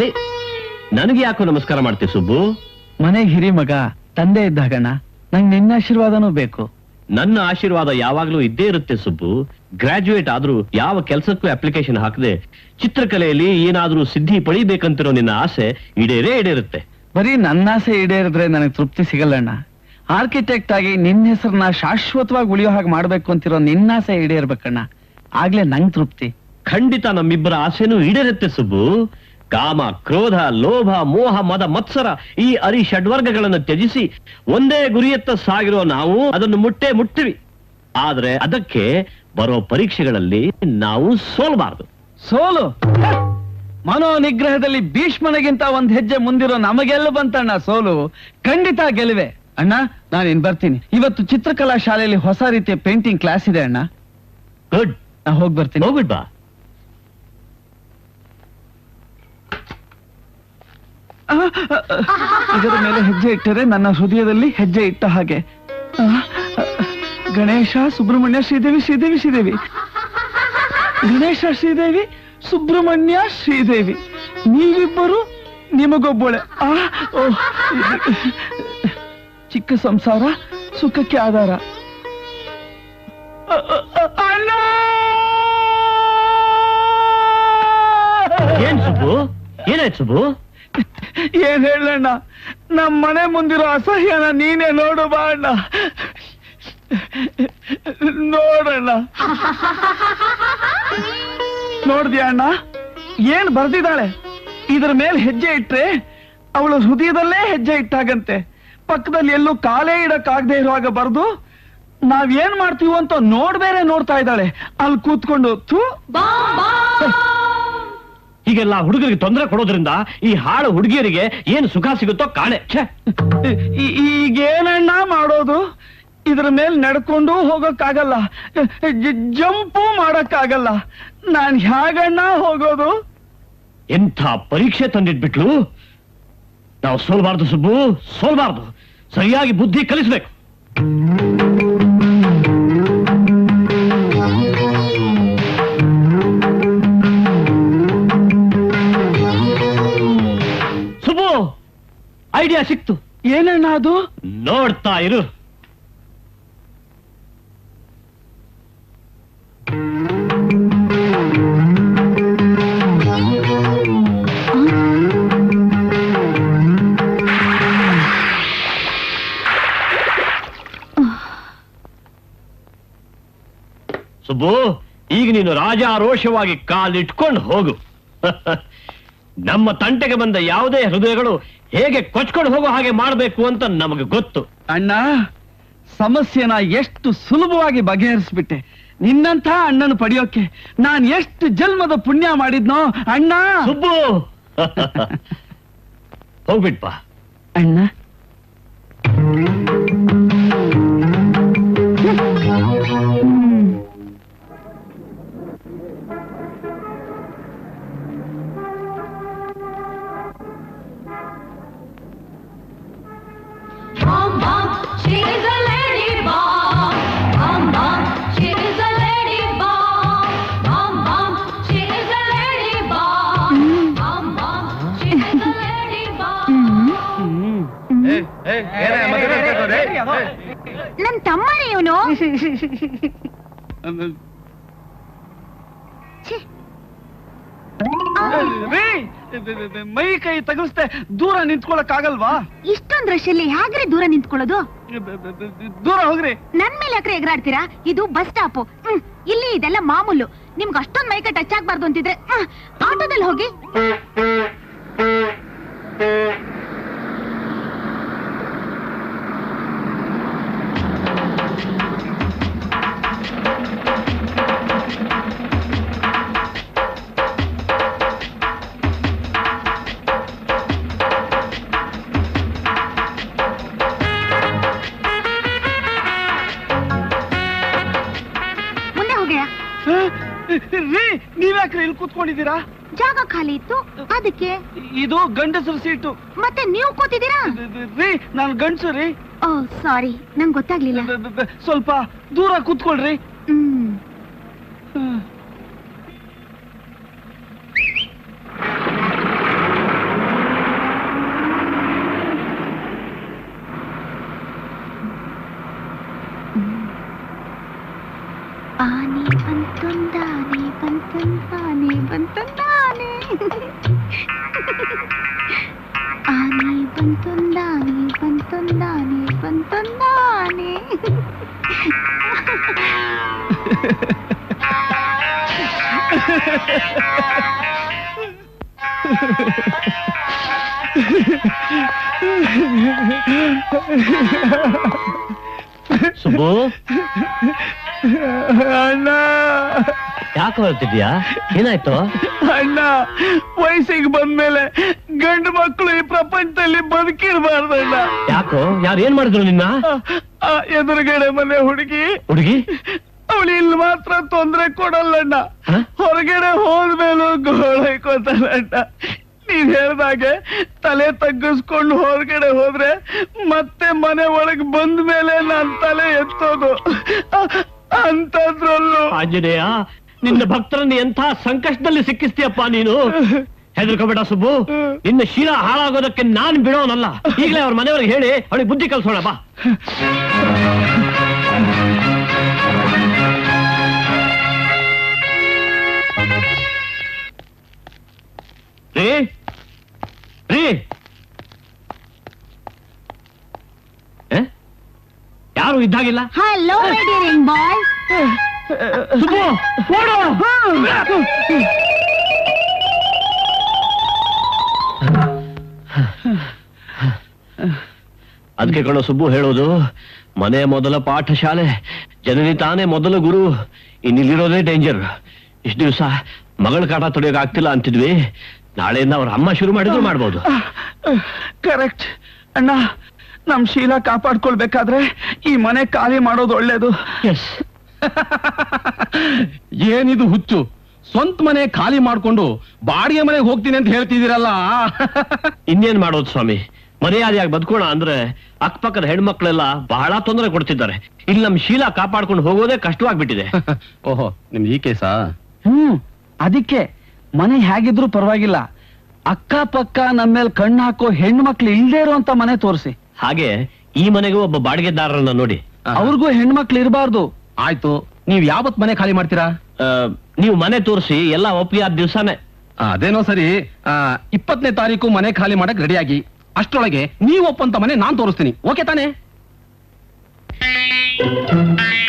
ಹೇ ನನಗೆ ಯಾಕೋ ನಮಸ್ಕಾರ ಮಾಡ್ತೀವಿ ಸುಬ್ಬು ಮನೆಗೆ ಹಿರಿ ಮಗ ತಂದೆ ಇದ್ದಾಗಣ್ಣ ನಂಗೆ ನಿನ್ನ ಆಶೀರ್ವಾದನೂ ಬೇಕು ನನ್ನ ಆಶೀರ್ವಾದ ಯಾವಾಗ್ಲೂ ಇದ್ದೇ ಇರುತ್ತೆ ಸುಬ್ಬು ಗ್ರಾಜುಯೇಟ್ ಆದ್ರೂ ಯಾವ ಕೆಲಸಕ್ಕೂ ಅಪ್ಲಿಕೇಶನ್ ಹಾಕದೆ ಚಿತ್ರಕಲೆಯಲ್ಲಿ ಏನಾದ್ರೂ ಸಿದ್ಧಿ ಪಡಿಬೇಕಂತಿರೋ ನಿನ್ನ ಆಸೆ ಈಡೇರೇ ಈಡೇರುತ್ತೆ ಬರೀ ನನ್ನ ಆಸೆ ಈಡೇರಿದ್ರೆ ನನಗೆ ತೃಪ್ತಿ ಸಿಗಲ್ಲಣ್ಣ ಆರ್ಕಿಟೆಕ್ಟ್ ಆಗಿ ನಿನ್ನ ಹೆಸರನ್ನ ಶಾಶ್ವತವಾಗಿ ಉಳಿಯೋ ಹಾಗೆ ಮಾಡ್ಬೇಕು ಅಂತಿರೋ ನಿನ್ನ ಆಸೆ ಈಡೇರ್ಬೇಕಣ್ಣ ಆಗ್ಲೇ ನಂಗ್ ತೃಪ್ತಿ ಖಂಡಿತ ನಮ್ಮಿಬ್ಬರ ಆಸೆನೂ ಈಡೇರುತ್ತೆ ಸುಬ್ಬು ಕಾಮ ಕ್ರೋಧ ಲೋಭ ಮೋಹ ಮದ ಮತ್ಸರ ಈ ಅರಿ ಷಡ್ವರ್ಗಗಳನ್ನು ತ್ಯಜಿಸಿ ಒಂದೇ ಗುರಿಯತ್ತ ಸಾಗಿರೋ ನಾವು ಅದನ್ನು ಮುಟ್ಟೆ ಮುಟ್ತೀವಿ ಆದ್ರೆ ಅದಕ್ಕೆ ಬರೋ ಪರೀಕ್ಷೆಗಳಲ್ಲಿ ನಾವು ಸೋಲ್ಬಾರ್ದು ಸೋಲು ಹ! ಮನೋ ನಿಗ್ರಹದಲ್ಲಿ ಭೀಷ್ಮನಿಗಿಂತ ಒಂದ್ ಹೆಜ್ಜೆ ಮುಂದಿರೋ ನಮಗೆಲ್ಲ ಬಂತಣ್ಣ ಸೋಲು ಖಂಡಿತ ಗೆಲುವೆ ಅಣ್ಣ ನಾನಿನ್ ಬರ್ತೀನಿ ಇವತ್ತು ಚಿತ್ರಕಲಾ ಶಾಲೆಯಲ್ಲಿ ಹೊಸ ರೀತಿಯ ಪೇಂಟಿಂಗ್ ಕ್ಲಾಸ್ ಇದೆ ಅಣ್ಣ ಗುಡ್ ನಾ ಹೋಗ್ ಬರ್ತೀನಿ ಹೋಗ್ಬಿಡ್ ಬಾ ಆ, ಆ, ಆ, ಇದರ ಮೇಲೆ ಹೆಜ್ಜೆ ಇಟ್ಟರೆ ನನ್ನ ಹೃದಯದಲ್ಲಿ ಹೆಜ್ಜೆ ಇಟ್ಟ ಹಾಗೆ ಆ, ಆ, ಗಣೇಶ ಸುಬ್ರಹ್ಮಣ್ಯ ಶ್ರೀದೇವಿ ಶ್ರೀದೇವಿ ಶ್ರೀದೇವಿ ಗಣೇಶ ಶ್ರೀದೇವಿ ಸುಬ್ರಹ್ಮಣ್ಯ ಶ್ರೀದೇವಿ ನೀವಿಬ್ಬರು ನಿಮಗೊಬ್ಬಳೆ ಆ ಓ, ಇದು- ಚಿಕ್ಕ ಸಂಸಾರ ಸುಖಕ್ಕೆ ಆಧಾರ ಅ, ಅ, ಅ, ಅಣ್ಣ ಏನ್ ಸುಬ್ಬು ಏನಾಯ್ತು ಸುಬ್ಬು ಏನ್ ಹೇಳಣ್ಣ ನಮ್ ಮನೆ ಮುಂದಿರೋ ಅಸಹ್ಯನ ನೀನೇ ನೋಡು ಬಾ ಅಣ್ಣ ನೋಡಣ್ಣ ನೋಡ್ದ್ಯಾ ಅಣ್ಣ ಏನ್ ಬರ್ದಿದ್ದಾಳೆ ಇದ್ರ ಮೇಲೆ ಹೆಜ್ಜೆ ಇಟ್ರೆ ಅವಳ ಹೃದಯದಲ್ಲೇ ಹೆಜ್ಜೆ ಇಟ್ಟಾಗಂತೆ ಪಕ್ಕದಲ್ಲಿ ಎಲ್ಲೂ ಕಾಲೇ ಇಡಕ್ಕಾಗದೆ ಇರುವಾಗ ಬರ್ದು ನಾವ್ ಏನ್ ಮಾಡ್ತೀವೋ ಅಂತ ನೋಡ್ಬೇರೆ ನೋಡ್ತಾ ಇದ್ದಾಳೆ ಅಲ್ಲಿ ಕೂತ್ಕೊಂಡು ಥೂ ಹೀಗೆಲ್ಲ ಹುಡುಗರಿಗೆ ತೊಂದರೆ ಕೊಡೋದ್ರಿಂದ ಈ ಹಾಳು ಹುಡುಗಿಯರಿಗೆ ಏನು ಸುಖ ಸಿಗುತ್ತೋ ಕಾಣೆ ಛೆ ಈ- ಈಗೇನಣ್ಣ ಮಾಡೋದು ಇದ್ರ ಮೇಲೆ ನಡ್ಕೊಂಡು ಹೋಗಕ್ಕಾಗಲ್ಲ ಜ- ಜಂಪು ಮಾಡಕ್ಕಾಗಲ್ಲ ನಾನ್ ಹೇಗಣ್ಣ ಹೋಗೋದು ಎಂಥ ಪರೀಕ್ಷೆ ತಂದಿಟ್ಬಿಟ್ಲು ನಾವು ಸೋಲ್ಬಾರ್ದು ಸುಬ್ಬು ಸೋಲ್ಬಾರ್ದು ಸರಿಯಾಗಿ ಬುದ್ಧಿ ಕಲಿಸ್ಬೇಕು ಸುಬ್ಬು ಐಡಿಯಾ ಸಿಕ್ತು ಏನಣ್ಣ ಅದು ನೋಡ್ತಾ ಇರು ಸುಬ್ಬು ಈಗ ನೀನು ರಾಜಾರೋಷವಾಗಿ ಕಾಲಿಟ್ಕೊಂಡು ಹೋಗು ನಮ್ಮ ತಂಟೆಗೆ ಬಂದ ಯಾವುದೇ ಹೃದಯಗಳು ಹೇಗೆ ಕೊಚ್ಕೊಂಡು ಹೋಗೋ ಹಾಗೆ ಮಾಡಬೇಕು ಅಂತ ನಮಗೆ ಗೊತ್ತು ಅಣ್ಣ ಸಮಸ್ಯೆನ ಎಷ್ಟು ಸುಲಭವಾಗಿ ಬಗೆಹರಿಸ್ಬಿಟ್ಟೆ ನಿನ್ನಂಥ ಅಣ್ಣನ ಪಡೆಯೋಕೆ ನಾನ್ ಎಷ್ಟು ಜನ್ಮದ ಪುಣ್ಯ ಮಾಡಿದ್ನೋ ಅಣ್ಣ ಸುಬ್ಬು ಹೋಗ್ಬಿಟ್ಪ ಅಣ್ಣ Bum bum, she is a lady bum. Bum bum, she is a lady bum. Bum bum, she is a lady bum. Bum bum, she is a lady bum. ನನ್ ತಮ್ಮನೇ ಇವನು ರೀ, ಮೈ ಕೈ ತಗಲ್ಸ್ತೆ ದೂರ ನಿಂತ್ಕೊಳಕ್ ಆಗಲ್ವಾ ಇಷ್ಟೊಂದ್ ರಶಲ್ಲಿ ಹೇಗ್ರೆ ದೂರ ನಿಂತ್ಕೊಳ್ಳೋದು ದೂರ ಹೋಗ್ರಿ ನನ್ ಮೇಲೆ ಯಾಕ್ರೆ ಎಗರಾಡ್ತೀರಾ ಇದು ಬಸ್ ಸ್ಟಾಪ್ ಇಲ್ಲಿ ಇದೆಲ್ಲ ಮಾಮೂಲು ನಿಮ್ಗೆ ಅಷ್ಟೊಂದ್ ಮೈಕ ಟಚ್ ಆಗ್ಬಾರ್ದು ಅಂತಿದ್ರೆ ಹ್ಮ್, ಆಟೋದಲ್ಲಿ ಹೋಗಿ ಮುಂದೆ ಹೋಗ್ಯಾ ರೀ ನೀವ್ಯಾಕ್ರಿ ಇಲ್ಲಿ ಕೂತ್ಕೊಂಡಿದ್ದೀರಾ ಜಾಗ ಖಾಲಿ ಇತ್ತು ಅದಕ್ಕೆ ಇದು ಗಂಡಸರ ಸೀಟು ಮತ್ತೆ ನೀವು ಕೂತಿದ್ದೀರಾ ರೀ ನಾನು ಗಂಡಸು ರೀ ಓ ಸಾರಿ ನಂಗೆ ಗೊತ್ತಾಗ್ಲಿಲ್ಲ ಬ- ಬ- ಬ- ಸ್ವಲ್ಪ ದೂರ ಕೂತ್ಕೊಳ್ರಿ ಹ್ಮ್ ಹ್ಮ್. ಆನೆ ಆನೆ ಬಂತೊಂದಾನೆ ಬಂತೊಂದಾನೆ ಬಂತೊಂದಾನೆ ಸುಬ್ಬು ಅಣ್ಣ ಯಾಕೆ ಹೊರಟಿದ್ಯಾ ಏನಾಯ್ತು ಅಣ್ಣ ವಯಸ್ಸಿಗೆ ಬಂದ್ಮೇಲೆ ಗಂಡು ಮಕ್ಕಳು ಈ ಪ್ರಪಂಚದಲ್ಲಿ ಬದುಕಿರ್ಬಾರ್ದಣ್ಣ ಯಾಕೋ ಯಾರು ಏನ್ ಮಾಡಿದ್ರು ನಿನ್ನ ಆ, ಆ ಎದುರುಗಡೆ ಮನೆ ಹುಡುಗಿ ಹುಡುಗಿ ಅವಳು ಇಲ್ಲಿ ಮಾತ್ರ ತೊಂದ್ರೆ ಕೊಡಲ್ಲಣ್ಣ ಹ? ಹೊರಗಡೆ ಹೋದ್ಮೇಲೂ ಗೋಳೈಕೋತಾಳಣ್ಣ ನೀವ್ ಹೇಳ್ದಾಗೆ ತಲೆ ತಗ್ಗಿಸ್ಕೊಂಡು ಹೊರಗಡೆ ಹೋದ್ರೆ ಮತ್ತೆ ಮನೆ ಒಳಗ್ ಬಂದ ಮೇಲೆ ನಾನ್ ತಲೆ ಎತ್ತೋದು ಅ- ಅಂಥದ್ರಲ್ಲೂ ಆಂಜನೇಯ ನಿನ್ನ ಭಕ್ತರನ್ನು ಎಂಥ ಸಂಕಷ್ಟದಲ್ಲಿ ಸಿಕ್ಕಿಸ್ತೀಯಪ್ಪ ನೀನು ಹೆದರ್ಕೋಬೇಡ ಸುಬ್ಬು ನಿನ್ನ ಶೀಲ ಹಾಳಾಗೋದಕ್ಕೆ ನಾನ್ ಬಿಡೋನಲ್ಲ ಈಗಲೇ ಅವ್ರ ಮನೆಯವ್ರಿಗೆ ಹೇಳಿ ಅವಳಿಗೆ ಬುದ್ಧಿ ಕಲ್ಸೋಣ ಬಾ ರೀ ರೀ ಏ? ಯಾರು ಇದ್ದಾಗಿಲ್ಲ ಹಲೋ ಮೈ ಡಿಯರಿಂಗ್ ಬಾಯ್ ಸುಬ್ಬು ಓಡು! ಅದಕ್ಕೆ ಕಣೋ ಸುಬ್ಬು ಹೇಳೋದು ಮನೆ ಮೊದಲ ಪಾಠಶಾಲೆ ಜನನಿ ತಾನೇ ಮೊದಲ ಗುರು ಇನ್ನಿಲ್ಲಿರೋದೇ ಡೇಂಜರ್ ಇಷ್ಟು ದಿವಸ ಮಗಳ ಕಾಟ ತೊಡೆಯೋಕೆ ಆಗ್ತಿಲ್ಲ ಅಂತಿದ್ವಿ ನಾಳೆಯಿಂದ ಅವ್ರ ಅಮ್ಮ ಶುರು ಮಾಡಿದ್ರು ಮಾಡ್ಬೋದು ಕರೆಕ್ಟ್ ಅಣ್ಣ ನಮ್ ಶೀಲ ಕಾಪಾಡ್ಕೊಳ್ಬೇಕಾದ್ರೆ ಈ ಮನೆ ಖಾಲಿ ಮಾಡೋದು ಒಳ್ಳೇದು ಎಸ್ ಏನಿದು ಹುಚ್ಚು ಸ್ವಂತ ಮನೆ ಖಾಲಿ ಮಾಡ್ಕೊಂಡು ಬಾಡಿಗೆ ಮನೆಗೆ ಹೋಗ್ತೀನಿ ಅಂತ ಹೇಳ್ತಿದ್ದೀರಲ್ಲ ಇನ್ನೇನ್ ಮಾಡೋದು ಸ್ವಾಮಿ ಮರ್ಯಾದೆಯಾಗಿ ಬದುಕೋಣ ಅಂದ್ರೆ ಅಕ್ಕಪಕ್ಕದ ಹೆಣ್ಮಕ್ಳೆಲ್ಲ ಬಹಳ ತೊಂದರೆ ಕೊಡ್ತಿದ್ದಾರೆ ಇಲ್ಲಿ ನಮ್ ಶೀಲ ಕಾಪಾಡ್ಕೊಂಡು ಹೋಗೋದೇ ಕಷ್ಟವಾಗ್ಬಿಟ್ಟಿದೆ ಓಹೋ ನಿಮ್ದು ಈ ಕೇಸಾ ಹ್ಮ್ ಅದಕ್ಕೆ ಮನೆ ಹೇಗಿದ್ರು ಪರವಾಗಿಲ್ಲ ಅಕ್ಕಪಕ್ಕ ನಮ್ಮೇಲ್ ಕಣ್ಣು ಹಾಕೋ ಹೆಣ್ಣು ಮಕ್ಳು ಇಲ್ದೇ ಇರುವಂತ ಮನೆ ತೋರಿಸಿ ಹಾಗೆ ಈ ಮನೆಗೂ ಒಬ್ಬ ಬಾಡಿಗೆದಾರರನ್ನ ನೋಡಿ ಅವ್ರಿಗೂ ಹೆಣ್ಮಕ್ಳು ಇರಬಾರ್ದು ಆಯ್ತು ನೀವ್ ಯಾವತ್ ಮನೆ ಖಾಲಿ ಮಾಡ್ತೀರಾ ಆ, ನೀವು ಮನೆ ತೋರಿಸಿ ಎಲ್ಲ ಒಪ್ಪಿಗೆ ಆದ ದಿವ್ಸನೇ ಆ, ಅದೇನೋ ಸರಿ ಆ, ಇಪ್ಪತ್ತನೇ ತಾರೀಕು ಮನೆ ಖಾಲಿ ಮಾಡಕ್ ರೆಡಿಯಾಗಿ ಅಷ್ಟರೊಳಗೆ ನೀವು ಒಪ್ಪಂತ ಮನೆ ನಾನ್ ತೋರಿಸ್ತೀನಿ ಓಕೆ ತಾನೇ